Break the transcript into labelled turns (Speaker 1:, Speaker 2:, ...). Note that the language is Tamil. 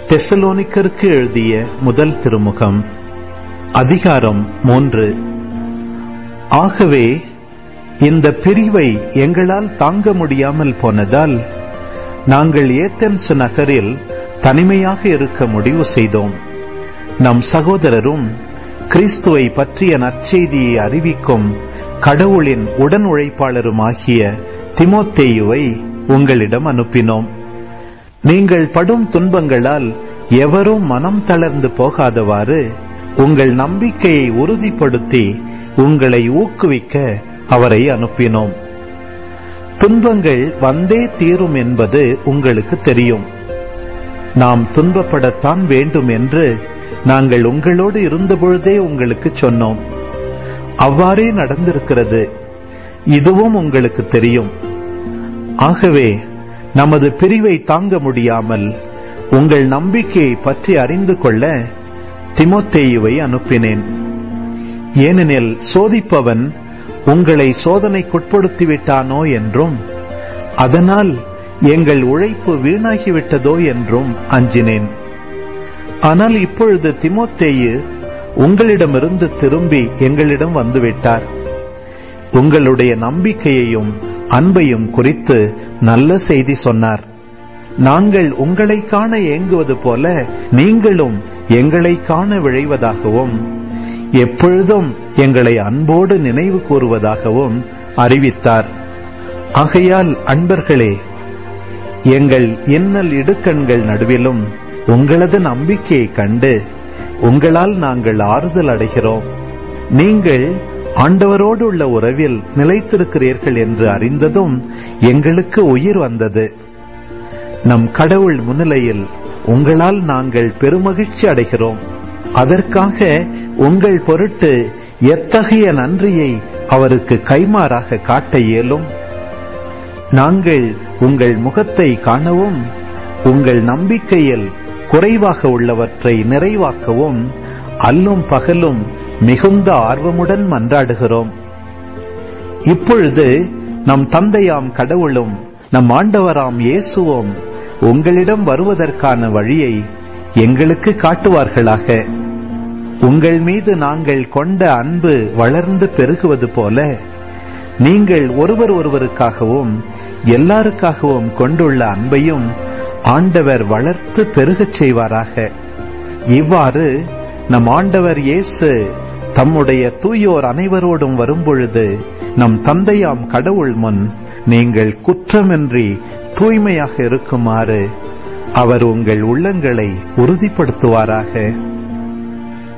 Speaker 1: தெசலோனிக்கருக்கு எழுதிய முதல் திருமுகம் அதிகாரம் மூன்று ஆகவே இந்த பிரிவை எங்களால் தாங்க முடியாமல் போனதால் நாங்கள் ஏத்தன்ஸ் நகரில் தனிமையாக இருக்க முடிவு செய்தோம் நம் சகோதரரும் கிறிஸ்துவை பற்றிய நற்செய்தியை அறிவிக்கும் கடவுளின் உடன் உழைப்பாளருமாகிய திமோத்தேயுவை உங்களிடம் அனுப்பினோம் நீங்கள் படும் துன்பங்களால் எவரும் மனம் தளர்ந்து போகாதவாறு உங்கள் நம்பிக்கையை உறுதிப்படுத்தி உங்களை ஊக்குவிக்க அவரை அனுப்பினோம் துன்பங்கள் வந்தே தீரும் என்பது உங்களுக்கு தெரியும் நாம் துன்பப்படத்தான் வேண்டும் என்று நாங்கள் உங்களோடு இருந்தபொழுதே உங்களுக்கு சொன்னோம் அவ்வாறே நடந்திருக்கிறது இதுவும் உங்களுக்கு தெரியும் ஆகவே நமது பிரிவை தாங்க முடியாமல் உங்கள் நம்பிக்கையை பற்றி அறிந்து கொள்ள திமோத்தேயுவை அனுப்பினேன் ஏனெனில் சோதிப்பவன் உங்களை சோதனைக்குட்படுத்திவிட்டானோ என்றும் அதனால் எங்கள் உழைப்பு வீணாகிவிட்டதோ என்றும் அஞ்சினேன் ஆனால் இப்பொழுது திமோத்தேயு உங்களிடமிருந்து திரும்பி எங்களிடம் வந்துவிட்டார் உங்களுடைய நம்பிக்கையையும் அன்பையும் குறித்து நல்ல செய்தி சொன்னார் நாங்கள் உங்களை காண ஏங்குவது போல நீங்களும் எங்களை காண விழைவதாகவும் எப்பொழுதும் எங்களை அன்போடு நினைவு கூறுவதாகவும் அறிவித்தார் ஆகையால் அன்பர்களே எங்கள் இன்னல் இடுக்கண்கள் நடுவிலும் உங்களது நம்பிக்கையை கண்டு உங்களால் நாங்கள் ஆறுதல் அடைகிறோம் நீங்கள் ஆண்டவரோடு உள்ள உறவில் நிலைத்திருக்கிறீர்கள் என்று அறிந்ததும் எங்களுக்கு உயிர் வந்தது நம் கடவுள் முன்னிலையில் உங்களால் நாங்கள் பெருமகிழ்ச்சி அடைகிறோம் அதற்காக உங்கள் பொருட்டு எத்தகைய நன்றியை அவருக்கு கைமாறாக காட்ட இயலும் நாங்கள் உங்கள் முகத்தை காணவும் உங்கள் நம்பிக்கையில் குறைவாக உள்ளவற்றை நிறைவாக்கவும் அல்லும் பகலும் மிகுந்த ஆர்வமுடன் மன்றாடுகிறோம் இப்பொழுது நம் தந்தையாம் கடவுளும் நம் ஆண்டவராம் இயேசுவும் உங்களிடம் வருவதற்கான வழியை எங்களுக்கு காட்டுவார்களாக உங்கள் மீது நாங்கள் கொண்ட அன்பு வளர்ந்து பெருகுவது போல நீங்கள் ஒருவர் ஒருவருக்காகவும் எல்லாருக்காகவும் கொண்டுள்ள அன்பையும் ஆண்டவர் வளர்த்து பெருகச் செய்வாராக இவ்வாறு நம் ஆண்டவர் இயேசு தம்முடைய தூயோர் அனைவரோடும் வரும்பொழுது நம் தந்தையாம் கடவுள் முன் நீங்கள் குற்றமின்றி தூய்மையாக இருக்குமாறு அவர் உங்கள் உள்ளங்களை உறுதிப்படுத்துவாராக